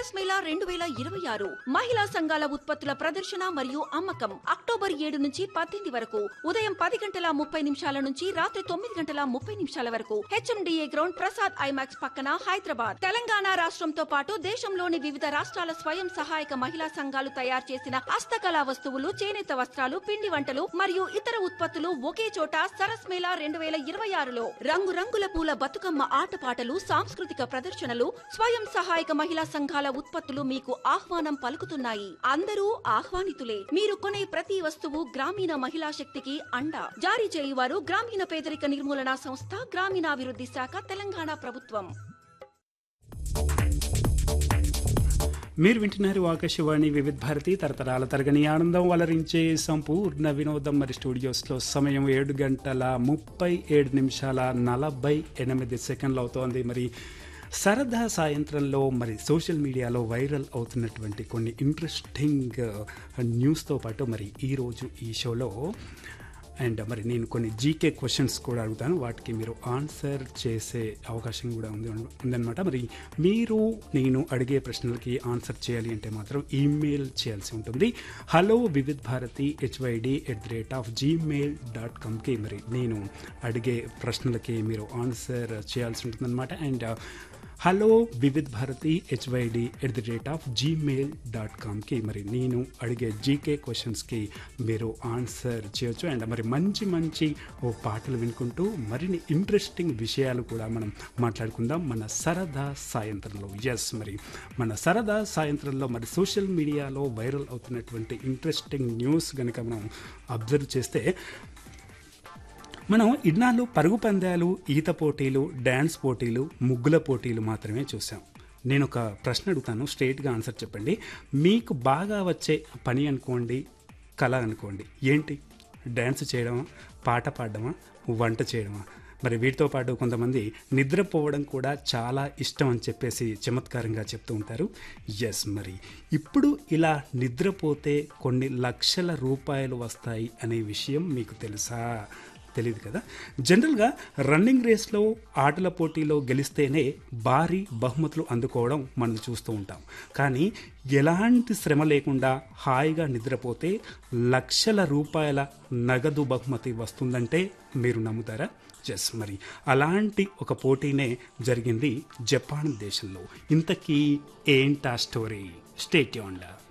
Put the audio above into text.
సరస్ మేళా రెండు వేల ఇరవై ఆరు మహిళా సంఘాల ఉత్పత్తుల ప్రదర్శన మరియు అమ్మకం అక్టోబర్ ఏడు నుంచి పద్దెనిమిది వరకు ఉదయం పది గంటల ముప్పై నిమిషాల నుంచి రాత్రి తొమ్మిది గంటల ముప్పై నిమిషాల వరకు హెచ్ఎండిఏ గ్రౌండ్ ప్రసాద్ ఐమాక్స్ పక్కన హైదరాబాద్ తెలంగాణ రాష్ట్రంతో పాటు దేశంలోని వివిధ రాష్ట్రాల స్వయం సహాయక మహిళా సంఘాలు తయారు చేసిన హస్తకళా వస్తువులు చేనేత వస్త్రాలు పిండి వంటలు మరియు ఇతర ఉత్పత్తులు ఒకే చోట సరస్ మేళా రెండు వేల ఇరవై ఆరులో రంగురంగుల పూల బతుకమ్మ ఆటపాటలు సాంస్కృతిక ప్రదర్శనలు స్వయం సహాయక మహిళా సంఘాల ఉత్పత్తులు మీకు ఆహ్వానం పలుకుతున్నాయి అందరూ ఆహ్వానితులే మీరు కొనే ప్రతి వస్తువు గ్రామీణ మహిళా శక్తికి అండ జారీ చేయువారు గ్రామీణ పేదరిక నిర్మూలన సంస్థ గ్రామీణాభివృద్ధి శాఖ తెలంగాణ ప్రభుత్వం మీరు వింటున్నారు ఆకాశవాణి వివిధ భారతి తరతరాల తరగని ఆనందం వలరించే సంపూర్ణ వినోదం మరి స్టూడియోస్లో సమయం ఏడు గంటల ముప్పై ఏడు నిమిషాల నలభై ఎనిమిది సెకండ్లు అవుతోంది మరి సరదా సాయంత్రంలో మరి సోషల్ మీడియాలో వైరల్ అవుతున్నటువంటి కొన్ని ఇంట్రెస్టింగ్ న్యూస్తో పాటు మరి ఈరోజు ఈ షోలో అండ్ మరి నేను కొన్ని జీకే క్వశ్చన్స్ కూడా అడుగుతాను వాటికి మీరు ఆన్సర్ చేసే అవకాశం కూడా ఉంది ఉందన్నమాట మరి మీరు నేను అడిగే ప్రశ్నలకి ఆన్సర్ చేయాలి అంటే మాత్రం ఈమెయిల్ చేయాల్సి ఉంటుంది hello Vividh Bharati HYD at the rate of Gmail dot కామ్కి మరి నేను అడిగే ప్రశ్నలకి మీరు ఆన్సర్ చేయాల్సి ఉంటుందన్నమాట and hello Vividh Bharati HYD at the rate of Gmail dot కామ్కి మరి నేను అడిగే జీకే క్వశ్చన్స్కి మీరు ఆన్సర్ చేయొచ్చు అండ్ మరి మంచి మంచి ఓ పాటలు వినుకుంటూ మరిన్ని ఇంట్రెస్టింగ్ విషయాలు కూడా మనం మాట్లాడుకుందాం మన సరదా సాయంత్రంలో ఎస్ మరి మన సరదా సాయంత్రంలో మరి సోషల్ మీడియాలో వైరల్ అవుతున్నటువంటి ఇంట్రెస్టింగ్ న్యూస్ కనుక మనం అబ్జర్వ్ చేస్తే మనం ఇన్నాళ్ళు పరుగు పందాలు ఈత పోటీలు డ్యాన్స్ పోటీలు ముగ్గుల పోటీలు మాత్రమే చూసాం నేను ఒక ప్రశ్న అడుగుతాను స్ట్రైట్గా ఆన్సర్ చెప్పండి మీకు బాగా వచ్చే పని అనుకోండి కళ అనుకోండి ఏంటి డ్యాన్స్ చేయడమా పాట పాడడమా వంట చేయడమా మరి వీటితో పాటు కొంతమంది నిద్రపోవడం కూడా చాలా ఇష్టం అని చెప్పేసి చమత్కారంగా చెప్తూ ఉంటారు ఎస్ మరి ఇప్పుడు ఇలా నిద్రపోతే కొన్ని లక్షల రూపాయలు వస్తాయి అనే విషయం మీకు తెలుసా తెలియదు కదా జనరల్గా రన్నింగ్ రేస్లో ఆటల పోటీలో గెలిస్తేనే భారీ బహుమతులు అందుకోవడం మనం చూస్తూ ఉంటాం కానీ ఎలాంటి శ్రమ లేకుండా హాయిగా నిద్రపోతే లక్షల రూపాయల నగదు బహుమతి వస్తుందంటే మీరు నమ్ముతారా ఎస్ మరి అలాంటి ఒక పోటీనే జరిగింది జపాన్ దేశంలో ఇంతకీ ఏంటా స్టోరీ స్టేట్ యూన్డా